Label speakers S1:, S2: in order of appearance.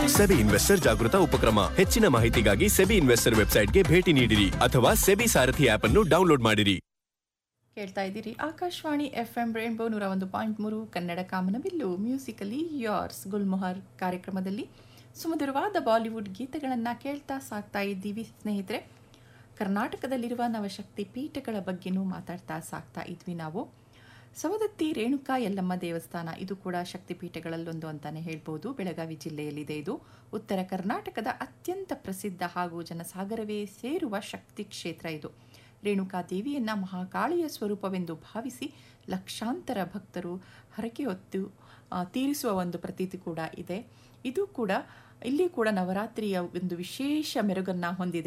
S1: SEBI investor ಜಾಗೃತ ಉಪಕ್ರಮ ಹೆಚ್ಚಿನ ಮಾಹಿತಿಗಾಗಿ ಸೆಬಿ ಇನ್ವೆಸ್ಟರ್ ವೆಬ್ಸೈಟ್ಗೆ ಭೇಟಿ ನೀಡಿರಿ ಅಥವಾ ಸೆಬಿ ಸಾರಥಿ ಆಪ್ ಅನ್ನು ಡೌನ್ಲೋಡ್ ಮಾಡಿರಿ
S2: ಕೇಳ್ತಾ ಇದ್ದೀರಿ ಆಕಾಶವಾಣಿ ಎಫ್ ಎಂ ರೇನ್ಬೋ ನೂರ ಒಂದು ಪಾಯಿಂಟ್ ಮೂರು ಕನ್ನಡ ಕಾಮನಬಿಲ್ಲು ಮ್ಯೂಸಿಕಲಿ ಯೋರ್ಸ್ ಗುಲ್ಮೊಹರ್ ಕಾರ್ಯಕ್ರಮದಲ್ಲಿ ಸುಮಧುರವಾದ ಬಾಲಿವುಡ್ ಗೀತೆಗಳನ್ನು ಕೇಳ್ತಾ ಸಾಕ್ತಾ ಇದ್ದೀವಿ ಸ್ನೇಹಿತರೆ ಕರ್ನಾಟಕದಲ್ಲಿರುವ ನವಶಕ್ತಿ ಪೀಠಗಳ ಬಗ್ಗೆನೂ ಮಾತಾಡ್ತಾ ಸಾಕ್ತಾ ಇದ್ವಿ ನಾವು ಸವದತ್ತಿ ರೇಣುಕಾ ಯಲ್ಲಮ್ಮ ದೇವಸ್ಥಾನ ಇದು ಕೂಡ ಶಕ್ತಿಪೀಠಗಳಲ್ಲೊಂದು ಅಂತಾನೆ ಹೇಳ್ಬೋದು ಬೆಳಗಾವಿ ಜಿಲ್ಲೆಯಲ್ಲಿದೆ ಇದು ಉತ್ತರ ಕರ್ನಾಟಕದ ಅತ್ಯಂತ ಪ್ರಸಿದ್ಧ ಹಾಗೂ ಜನಸಾಗರವೇ ಸೇರುವ ಶಕ್ತಿ ಕ್ಷೇತ್ರ ಇದು ರೇಣುಕಾ ದೇವಿಯನ್ನ ಮಹಾಕಾಳಿಯ ಸ್ವರೂಪವೆಂದು ಭಾವಿಸಿ ಲಕ್ಷಾಂತರ ಭಕ್ತರು ಹರಕೆ ಹೊತ್ತು ಆ, ತೀರಿಸುವ ಒಂದು ಪ್ರತೀತಿ ಕೂಡ ಇದೆ ಇದು ಕೂಡ ಇಲ್ಲಿ ಕೂಡ ನವರಾತ್ರಿಯ ಒಂದು ವಿಶೇಷ ಮೆರುಗನ್ನ ಹೊಂದಿದೆ